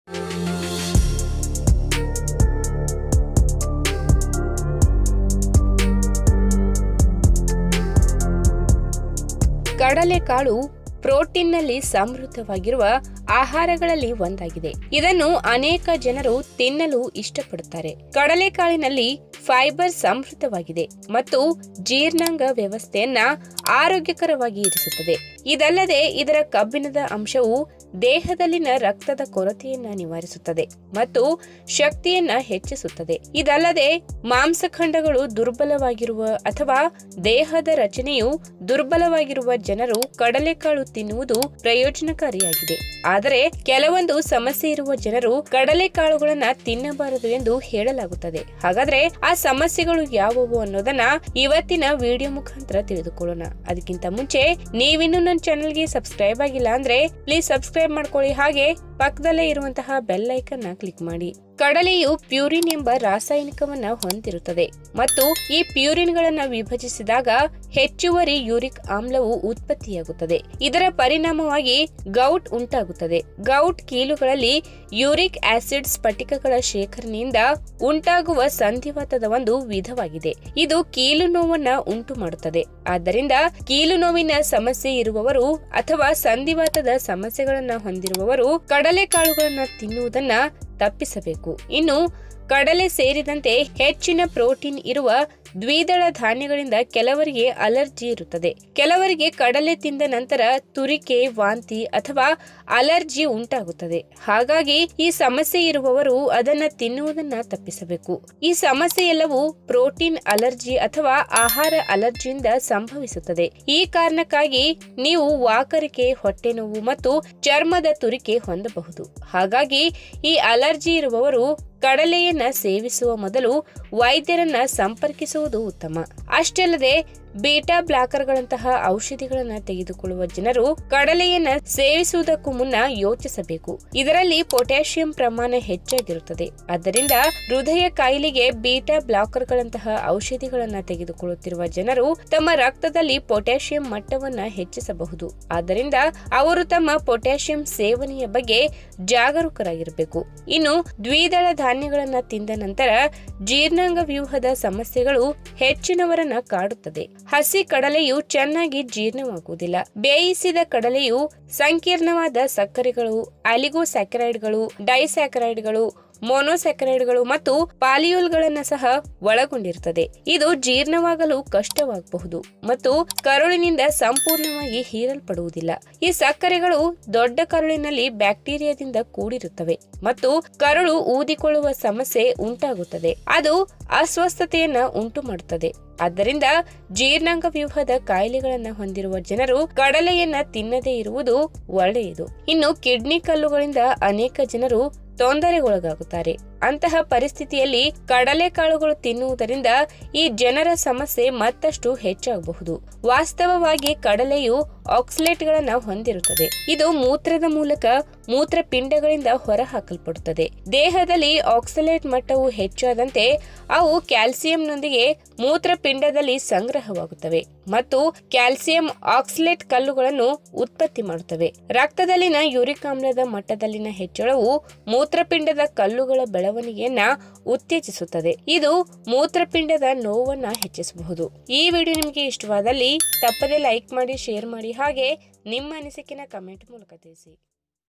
ಕಡಲೆಕಾಳು ಪ್ರೋಟೀನ್ನಲ್ಲಿ ಸಮೃದ್ಧವಾಗಿರುವ ಆಹಾರಗಳಲ್ಲಿ ಒಂದಾಗಿದೆ ಇದನ್ನು ಅನೇಕ ಜನರು ತಿನ್ನಲು ಇಷ್ಟಪಡುತ್ತಾರೆ ಕಡಲೆಕಾಳಿನಲ್ಲಿ ಫೈಬರ್ ಸಮೃದ್ಧವಾಗಿದೆ ಮತ್ತು ಜೀರ್ಣಾಂಗ ವ್ಯವಸ್ಥೆಯನ್ನ ಆರೋಗ್ಯಕರವಾಗಿ ಇರಿಸುತ್ತದೆ ಇದಲ್ಲದೆ ಇದರ ಕಬ್ಬಿಣದ ಅಂಶವು ದೇಹದಲ್ಲಿನ ರಕ್ತದ ಕೊರತೆಯನ್ನ ನಿವಾರಿಸುತ್ತದೆ ಮತ್ತು ಶಕ್ತಿಯನ್ನ ಹೆಚ್ಚಿಸುತ್ತದೆ ಇದಲ್ಲದೆ ಮಾಂಸಖಂಡಗಳು ದುರ್ಬಲವಾಗಿರುವ ಅಥವಾ ದೇಹದ ರಚನೆಯು ದುರ್ಬಲವಾಗಿರುವ ಜನರು ಕಡಲೆಕಾಳು ತಿನ್ನುವುದು ಪ್ರಯೋಜನಕಾರಿಯಾಗಿದೆ ಆದರೆ ಕೆಲವೊಂದು ಸಮಸ್ಯೆ ಇರುವ ಜನರು ಕಡಲೆಕಾಳುಗಳನ್ನ ತಿನ್ನಬಾರದು ಎಂದು ಹೇಳಲಾಗುತ್ತದೆ ಹಾಗಾದ್ರೆ ಆ ಸಮಸ್ಯೆಗಳು ಯಾವುವು ಅನ್ನೋದನ್ನ ಇವತ್ತಿನ ವಿಡಿಯೋ ಮುಖಾಂತರ ತಿಳಿದುಕೊಳ್ಳೋಣ ಅದಕ್ಕಿಂತ ಮುಂಚೆ ನೀವಿನ್ನು ನನ್ನ ಚಾನೆಲ್ಗೆ ಸಬ್ಸ್ಕ್ರೈಬ್ ಆಗಿಲ್ಲ ಅಂದ್ರೆ ಪ್ಲೀಸ್ ಸಬ್ಸ್ಕ್ರೈಬ್ ಮಾಡ್ಕೊಳ್ಳಿ ಹಾಗೆ ಪಕ್ಕದಲ್ಲೇ ಇರುವಂತಹ ಬೆಲ್ ಐಕನ್ ನ ಕ್ಲಿಕ್ ಮಾಡಿ ಕಡಲೆಯು ಪ್ಯೂರಿನ್ ಎಂಬ ರಾಸಾಯನಿಕವನ್ನ ಹೊಂದಿರುತ್ತದೆ ಮತ್ತು ಈ ಪ್ಯೂರಿನ್ ಗಳನ್ನ ವಿಭಜಿಸಿದಾಗ ಹೆಚ್ಚುವರಿ ಯೂರಿಕ್ ಆಮ್ಲವು ಉತ್ಪತ್ತಿಯಾಗುತ್ತದೆ ಇದರ ಪರಿಣಾಮವಾಗಿ ಗೌಟ್ ಉಂಟಾಗುತ್ತದೆ ಗೌಟ್ ಕೀಲುಗಳಲ್ಲಿ ಯೂರಿಕ್ ಆಸಿಡ್ ಸ್ಫಟಿಕಗಳ ಶೇಖರಣೆಯಿಂದ ಉಂಟಾಗುವ ಸಂಧಿವಾತದ ಒಂದು ವಿಧವಾಗಿದೆ ಇದು ಕೀಲು ನೋವನ್ನ ಉಂಟು ಮಾಡುತ್ತದೆ ಆದ್ದರಿಂದ ಕೀಲು ನೋವಿನ ಸಮಸ್ಯೆ ಇರುವವರು ಅಥವಾ ಸಂಧಿವಾತದ ಸಮಸ್ಯೆಗಳನ್ನ ಹೊಂದಿರುವವರು ಕಡಲೆಕಾಳುಗಳನ್ನ ತಿನ್ನುವುದನ್ನ ತಪ್ಪಿಸಬೇಕು ಇನ್ನು ಕಡಲೆ ಸೇರಿದಂತೆ ಹೆಚ್ಚಿನ ಪ್ರೋಟೀನ್ ಇರುವ ದ್ವಿದಳ ಧಾನ್ಯಗಳಿಂದ ಕೆಲವರಿಗೆ ಅಲರ್ಜಿ ಇರುತ್ತದೆ ಕೆಲವರಿಗೆ ಕಡಲೆ ತಿಂದ ನಂತರ ತುರಿಕೆ ವಾಂತಿ ಅಥವಾ ಅಲರ್ಜಿ ಉಂಟಾಗುತ್ತದೆ ಹಾಗಾಗಿ ಈ ಸಮಸ್ಯೆ ಇರುವವರು ಅದನ್ನ ತಿನ್ನುವುದನ್ನ ತಪ್ಪಿಸಬೇಕು ಈ ಸಮಸ್ಯೆ ಎಲ್ಲವೂ ಪ್ರೋಟೀನ್ ಅಲರ್ಜಿ ಅಥವಾ ಆಹಾರ ಅಲರ್ಜಿಯಿಂದ ಸಂಭವಿಸುತ್ತದೆ ಈ ಕಾರಣಕ್ಕಾಗಿ ನೀವು ವಾಕರಿಕೆ ಹೊಟ್ಟೆ ನೋವು ಮತ್ತು ಚರ್ಮದ ತುರಿಕೆ ಹೊಂದಬಹುದು ಹಾಗಾಗಿ ಈ ಅಲರ್ಜಿ ಇರುವವರು ಕಡಲೆಯನ್ನ ಸೇವಿಸುವ ಮೊದಲು ವೈದ್ಯರನ್ನ ಸಂಪರ್ಕಿಸುವುದು ಉತ್ತಮ ಅಷ್ಟಲ್ಲದೆ ಬೀಟಾ ಬ್ಲಾಕರ್ಗಳಂತಹ ಔಷಧಿಗಳನ್ನ ತೆಗೆದುಕೊಳ್ಳುವ ಜನರು ಕಡಲೆಯನ್ನ ಸೇವಿಸುವುದಕ್ಕೂ ಮುನ್ನ ಯೋಚಿಸಬೇಕು ಇದರಲ್ಲಿ ಪೊಟ್ಯಾಷಿಯಂ ಪ್ರಮಾಣ ಹೆಚ್ಚಾಗಿರುತ್ತದೆ ಆದ್ದರಿಂದ ಹೃದಯ ಕಾಯಿಲೆಗೆ ಬೀಟಾ ಬ್ಲಾಕರ್ಗಳಂತಹ ಔಷಧಿಗಳನ್ನ ತೆಗೆದುಕೊಳ್ಳುತ್ತಿರುವ ಜನರು ತಮ್ಮ ರಕ್ತದಲ್ಲಿ ಪೊಟ್ಯಾಷಿಯಂ ಮಟ್ಟವನ್ನ ಹೆಚ್ಚಿಸಬಹುದು ಆದ್ದರಿಂದ ಅವರು ತಮ್ಮ ಪೊಟ್ಯಾಷಿಯಂ ಸೇವನೆಯ ಬಗ್ಗೆ ಜಾಗರೂಕರಾಗಿರಬೇಕು ಇನ್ನು ದ್ವಿದಳ ಧಾನ್ಯಗಳನ್ನ ತಿಂದ ನಂತರ ಜೀರ್ಣಾಂಗ ವ್ಯೂಹದ ಸಮಸ್ಯೆಗಳು ಹೆಚ್ಚಿನವರನ್ನ ಕಾಡುತ್ತದೆ ಹಸಿ ಕಡಲೆಯು ಚೆನ್ನಾಗಿ ಜೀರ್ಣವಾಗುವುದಿಲ್ಲ ಬೇಯಿಸಿದ ಕಡಲೆಯು ಸಂಕೀರ್ಣವಾದ ಸಕ್ಕರೆಗಳು ಅಲಿಗೋಸ್ಯಾಕರೈಡ್ಗಳು ಡೈಸ್ಯಾಕರೈಡ್ಗಳು ಮೊನೊಸ್ಯಾಕರೈಡ್ಗಳು ಮತ್ತು ಪಾಲಿಯೋಲ್ಗಳನ್ನ ಸಹ ಒಳಗೊಂಡಿರುತ್ತದೆ ಇದು ಜೀರ್ಣವಾಗಲು ಕಷ್ಟವಾಗಬಹುದು ಮತ್ತು ಕರುಳಿನಿಂದ ಸಂಪೂರ್ಣವಾಗಿ ಹೀರಲ್ಪಡುವುದಿಲ್ಲ ಈ ಸಕ್ಕರೆಗಳು ದೊಡ್ಡ ಕರುಳಿನಲ್ಲಿ ಬ್ಯಾಕ್ಟೀರಿಯಾದಿಂದ ಕೂಡಿರುತ್ತವೆ ಮತ್ತು ಕರುಳು ಊದಿಕೊಳ್ಳುವ ಸಮಸ್ಯೆ ಉಂಟಾಗುತ್ತದೆ ಅದು ಅಸ್ವಸ್ಥತೆಯನ್ನ ಉಂಟು ಮಾಡುತ್ತದೆ ಆದ್ದರಿಂದ ಜೀರ್ಣಾಂಗ ವ್ಯೂಹದ ಕಾಯಿಲೆಗಳನ್ನ ಹೊಂದಿರುವ ಜನರು ಕಡಲೆಯನ್ನ ತಿನ್ನದೇ ಇರುವುದು ಒಳ್ಳೆಯದು ಇನ್ನು ಕಿಡ್ನಿ ಕಲ್ಲುಗಳಿಂದ ಅನೇಕ ಜನರು ತೊಂದರೆಗೊಳಗಾಗುತ್ತಾರೆ ಅಂತಹ ಪರಿಸ್ಥಿತಿಯಲ್ಲಿ ಕಡಲೆಕಾಳುಗಳು ತಿನ್ನುವುದರಿಂದ ಈ ಜನರ ಸಮಸ್ಯೆ ಮತ್ತಷ್ಟು ಹೆಚ್ಚಾಗಬಹುದು ವಾಸ್ತವವಾಗಿ ಕಡಲೆಯು ಆಕ್ಸಲೇಟ್ಗಳನ್ನ ಹೊಂದಿರುತ್ತದೆ ಇದು ಮೂತ್ರದ ಮೂಲಕ ಮೂತ್ರಪಿಂಡಗಳಿಂದ ಹೊರಹಾಕಲ್ಪಡುತ್ತದೆ ದೇಹದಲ್ಲಿ ಆಕ್ಸಲೇಟ್ ಮಟ್ಟವು ಹೆಚ್ಚಾದಂತೆ ಅವು ಕ್ಯಾಲ್ಸಿಯಂನೊಂದಿಗೆ ಮೂತ್ರಪಿಂಡದಲ್ಲಿ ಸಂಗ್ರಹವಾಗುತ್ತವೆ ಮತ್ತು ಕ್ಯಾಲ್ಸಿಯಂ ಆಕ್ಸಲೇಟ್ ಕಲ್ಲುಗಳನ್ನು ಉತ್ಪತ್ತಿ ಮಾಡುತ್ತವೆ ರಕ್ತದಲ್ಲಿನ ಯೂರಿಕ್ ಆಮ್ಲದ ಮಟ್ಟದಲ್ಲಿನ ಹೆಚ್ಚಳವು ಮೂತ್ರಪಿಂಡದ ಕಲ್ಲುಗಳ ಬೆಳವಣಿಗೆಯನ್ನ ಉತ್ತೇಜಿಸುತ್ತದೆ ಇದು ಮೂತ್ರಪಿಂಡದ ನೋವನ್ನ ಹೆಚ್ಚಿಸಬಹುದು ಈ ವಿಡಿಯೋ ನಿಮಗೆ ಇಷ್ಟವಾದಲ್ಲಿ ತಪ್ಪದೆ ಲೈಕ್ ಮಾಡಿ ಶೇರ್ ಮಾಡಿ ಹಾಗೆ ನಿಮ್ಮ ಅನಿಸಿಕೆನ ಕಮೆಂಟ್ ಮೂಲಕ ತಿಳಿಸಿ